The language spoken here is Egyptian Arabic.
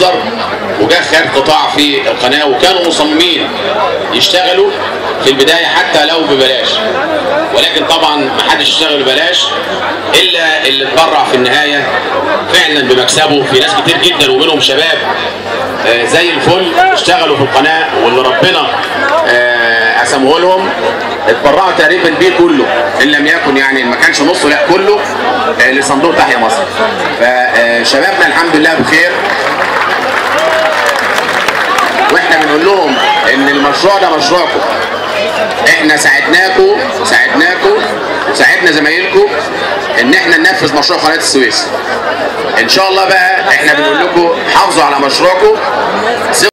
مصدر وجه خد قطاع في القناه وكانوا مصممين يشتغلوا في البدايه حتى لو ببلاش ولكن طبعا ما حدش يشتغل ببلاش الا اللي اتبرع في النهايه فعلا بمكسبه في ناس كتير جدا ومنهم شباب آه، زي الفل اشتغلوا في القناه واللي ربنا آه، قسمه لهم اتبرعوا تقريبا بيه كله ان لم يكن يعني ما كانش نصه لا كله آه، لصندوق تحيا مصر فشبابنا الحمد لله بخير واحنا بنقول لهم ان المشروع ده مشروعكم احنا ساعدناكم ساعدناكم وساعدنا زمايلكم ان احنا ننفذ مشروع قناه السويس ان شاء الله بقى احنا بنقول لكم حافظوا على مشروعكم